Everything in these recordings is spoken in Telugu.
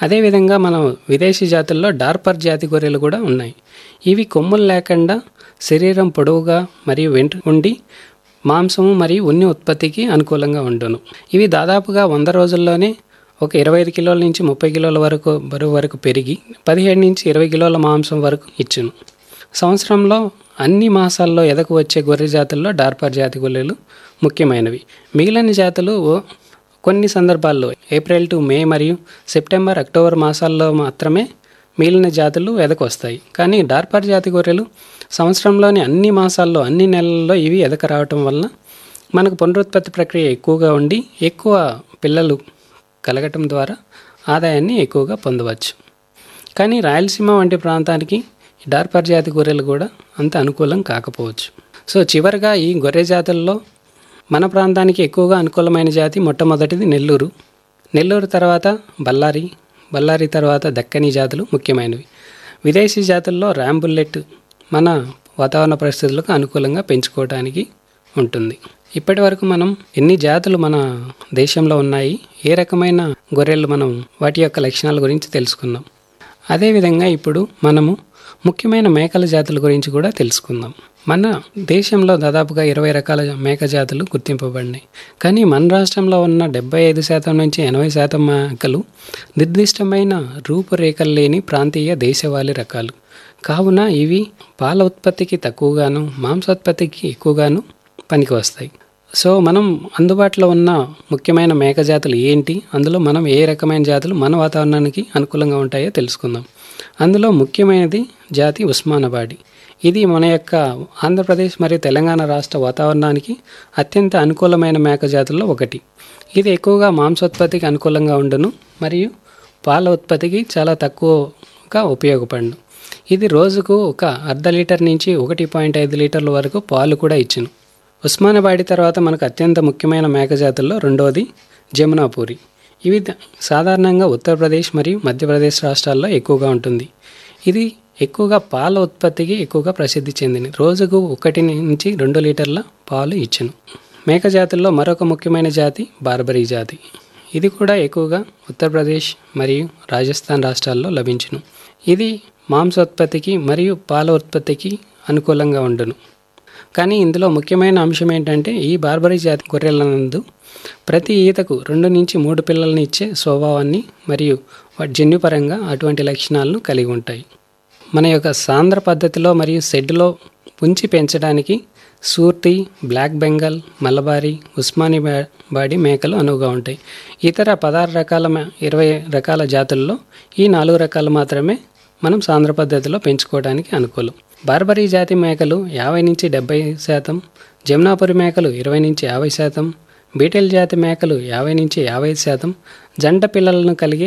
అదేవిధంగా మనం విదేశీ జాతుల్లో డార్పర్ జాతి గొర్రెలు కూడా ఉన్నాయి ఇవి కొమ్ములు లేకుండా శరీరం పొడవుగా మరియు వెంట ఉండి మాంసము మరియు ఉన్ని ఉత్పత్తికి అనుకూలంగా ఉండును ఇవి దాదాపుగా వంద రోజుల్లోనే ఒక ఇరవై ఐదు కిలోల నుంచి ముప్పై కిలోల వరకు బరువు వరకు పెరిగి పదిహేడు నుంచి ఇరవై కిలోల మాంసం వరకు ఇచ్చును సంవత్సరంలో అన్ని మాసాల్లో ఎదకు వచ్చే గొర్రె జాతుల్లో డార్పర్ జాతి గొర్రెలు ముఖ్యమైనవి మిగిలిన జాతులు కొన్ని సందర్భాల్లో ఏప్రిల్ టు మే మరియు సెప్టెంబర్ అక్టోబర్ మాసాల్లో మాత్రమే మిగిలిన జాతులు ఎదకు వస్తాయి కానీ డార్పర్ జాతి గొర్రెలు సంవత్సరంలోని అన్ని మాసాల్లో అన్ని నెలల్లో ఇవి ఎదక రావటం వలన మనకు పునరుత్పత్తి ప్రక్రియ ఎక్కువగా ఉండి ఎక్కువ పిల్లలు కలగటం ద్వారా ఆదాయాన్ని ఎక్కువగా పొందవచ్చు కానీ రాయలసీమ వంటి ప్రాంతానికి ఈ డార్పర్ జాతి గొర్రెలు కూడా అంత అనుకూలం కాకపోవచ్చు సో చివరిగా ఈ గొర్రె జాతుల్లో మన ప్రాంతానికి ఎక్కువగా అనుకూలమైన జాతి మొట్టమొదటిది నెల్లూరు నెల్లూరు తర్వాత బళ్ళారి బళ్ళారి తర్వాత దక్కని జాతులు ముఖ్యమైనవి విదేశీ జాతుల్లో ర్యాంబుల్లెట్ మన వాతావరణ పరిస్థితులకు అనుకూలంగా పెంచుకోవడానికి ఉంటుంది ఇప్పటి వరకు మనం ఎన్ని జాతులు మన దేశంలో ఉన్నాయి ఏ రకమైన గొర్రెలు మనం వాటి యొక్క లక్షణాల గురించి తెలుసుకున్నాం అదేవిధంగా ఇప్పుడు మనము ముఖ్యమైన మేకల జాతుల గురించి కూడా తెలుసుకుందాం మన దేశంలో దాదాపుగా ఇరవై రకాల మేక జాతులు గుర్తింపబడినాయి కానీ మన రాష్ట్రంలో ఉన్న డెబ్బై ఐదు శాతం నుంచి ఎనభై శాతం మేకలు నిర్దిష్టమైన రూపురేఖలు లేని ప్రాంతీయ దేశవాళీ రకాలు కావున ఇవి పాల ఉత్పత్తికి తక్కువగాను మాంసోత్పత్తికి ఎక్కువగాను పనికి వస్తాయి సో మనం అందుబాటులో ఉన్న ముఖ్యమైన మేక జాతులు ఏంటి అందులో మనం ఏ రకమైన జాతులు మన వాతావరణానికి అనుకూలంగా ఉంటాయో తెలుసుకుందాం అందులో ముఖ్యమైనది జాతి ఉస్మానబాడి ఇది మన యొక్క ఆంధ్రప్రదేశ్ మరియు తెలంగాణ రాష్ట్ర వాతావరణానికి అత్యంత అనుకూలమైన మేక జాతుల్లో ఒకటి ఇది ఎక్కువగా మాంసోత్పత్తికి అనుకూలంగా ఉండును మరియు పాల ఉత్పత్తికి చాలా తక్కువగా ఉపయోగపడును ఇది రోజుకు ఒక అర్ధ లీటర్ నుంచి ఒకటి పాయింట్ ఐదు లీటర్ల వరకు పాలు కూడా ఇచ్చును ఉస్మానాబాడి తర్వాత మనకు అత్యంత ముఖ్యమైన మేక జాతుల్లో రెండవది జమునాపూరి ఇవి ద- సాధారణంగా ఉత్తరప్రదేశ్ మరియు మధ్యప్రదేశ్ రాష్ట్రాల్లో ఎక్కువగా ఉంటుంది ఇది ఎక్కువగా పాల ఉత్పత్తికి ఎక్కువగా ప్రసిద్ధి చెందింది రోజుకు ఒకటి నుంచి రెండు లీటర్ల పాలు ఇచ్చును మేక జాతుల్లో మరొక ముఖ్యమైన జాతి బార్బరీ జాతి ఇది కూడా ఎక్కువగా ఉత్తరప్రదేశ్ మరియు రాజస్థాన్ రాష్ట్రాల్లో లభించును ఇది మాంసోత్పత్తికి మరియు పాల ఉత్పత్తికి అనుకూలంగా ఉండును కానీ ఇందులో ముఖ్యమైన అంశం ఏంటంటే ఈ బార్బరీ జాతి గొర్రెల నందు ప్రతి ఈతకు రెండు నుంచి మూడు పిల్లల్ని ఇచ్చే స్వభావాన్ని మరియు వాటి జన్యుపరంగా అటువంటి లక్షణాలను కలిగి ఉంటాయి మన యొక్క సాంద్ర పద్ధతిలో మరియు షెడ్లో ఉంచి పెంచడానికి సూర్తి బ్లాక్ బెంగాల్ మలబారీ ఉస్మాని బా- బాడీ మేకలు అనువుగా ఉంటాయి ఇతర పదహారు రకాల మే- ఇరవై రకాల జాతుల్లో ఈ నాలుగు రకాలు మాత్రమే మనం సాంద్ర పద్ధతిలో పెంచుకోవడానికి అనుకూలం బార్బరీ జాతి మేకలు యాభై నుంచి డెబ్బై శాతం జమునాపురి మేకలు ఇరవై నుంచి యాభై శాతం బీటెల్ జాతి మేకలు యాభై నుంచి యాభై శాతం జంట పిల్లలను కలిగే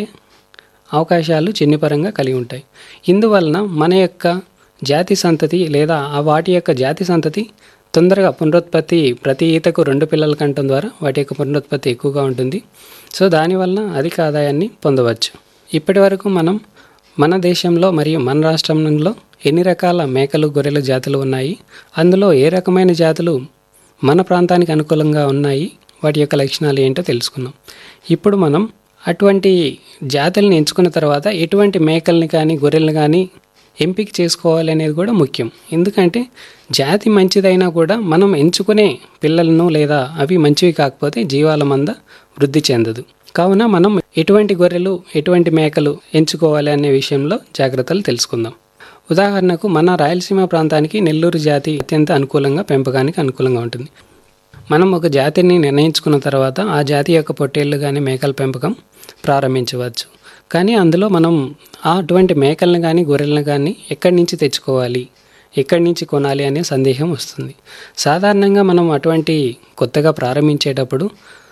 అవకాశాలు జన్యుపరంగా కలిగి ఉంటాయి ఇందువలన మన యొక్క జాతి సంతతి లేదా ఆ వాటి యొక్క జాతి సంతతి తొందరగా పునరుత్పత్తి ప్రతి ఈతకు రెండు పిల్లల కంటం ద్వారా వాటి యొక్క పునరుత్పత్తి ఎక్కువగా ఉంటుంది సో దానివలన అధిక ఆదాయాన్ని పొందవచ్చు ఇప్పటి వరకు మనం మన దేశంలో మరియు మన రాష్ట్రంలో ఎన్ని రకాల మేకలు గొర్రెల జాతులు ఉన్నాయి అందులో ఏ రకమైన జాతులు మన ప్రాంతానికి అనుకూలంగా ఉన్నాయి వాటి యొక్క లక్షణాలు ఏంటో తెలుసుకున్నాం ఇప్పుడు మనం అటువంటి జాతుల్ని ఎంచుకున్న తర్వాత ఎటువంటి మేకల్ని కానీ గొర్రెల్ని కానీ ఎంపిక చేసుకోవాలి అనేది కూడా ముఖ్యం ఎందుకంటే జాతి మంచిదైనా కూడా మనం ఎంచుకునే పిల్లలను లేదా అవి మంచివి కాకపోతే జీవాల మంద వృద్ధి చెందదు కావున మనం ఎటువంటి గొర్రెలు ఎటువంటి మేకలు ఎంచుకోవాలి అనే విషయంలో జాగ్రత్తలు తెలుసుకుందాం ఉదాహరణకు మన రాయలసీమ ప్రాంతానికి నెల్లూరు జాతి అత్యంత అనుకూలంగా పెంపకానికి అనుకూలంగా ఉంటుంది మనం ఒక జాతిని నిర్ణయించుకున్న తర్వాత ఆ జాతి యొక్క పొట్టేళ్ళు కానీ మేకల పెంపకం ప్రారంభించవచ్చు కానీ అందులో మనం ఆ అటువంటి మేకలను కానీ గొర్రెలను కానీ ఎక్కడి నుంచి తెచ్చుకోవాలి ఎక్కడి నుంచి కొనాలి అనే సందేహం వస్తుంది సాధారణంగా మనం అటువంటి కొత్తగా ప్రారంభించేటప్పుడు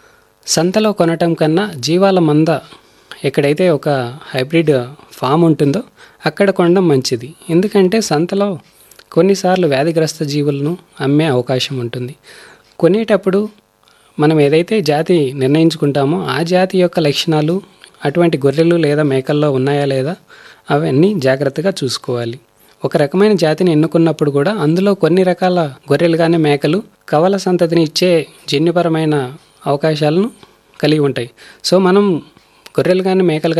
సంతలో కొనటం కన్నా జీవాల మంద ఎక్కడైతే ఒక హైబ్రిడ్ ఫామ్ ఉంటుందో అక్కడ కొనడం మంచిది ఎందుకంటే సంతలో కొన్నిసార్లు వ్యాధిగ్రస్త జీవులను అమ్మే అవకాశం ఉంటుంది కొనేటప్పుడు మనం ఏదైతే జాతి నిర్ణయించుకుంటామో ఆ జాతి యొక్క లక్షణాలు అటువంటి గొర్రెలు లేదా మేకల్లో ఉన్నాయా లేదా అవన్నీ జాగ్రత్తగా చూసుకోవాలి ఒక రకమైన జాతిని ఎన్నుకున్నప్పుడు కూడా అందులో కొన్ని రకాల గొర్రెలు కానీ మేకలు కవల సంతతిని ఇచ్చే జన్యుపరమైన అవకాశాలను కలిగి ఉంటాయి సో మనం గొర్రెలు కానీ మేకలు కానీ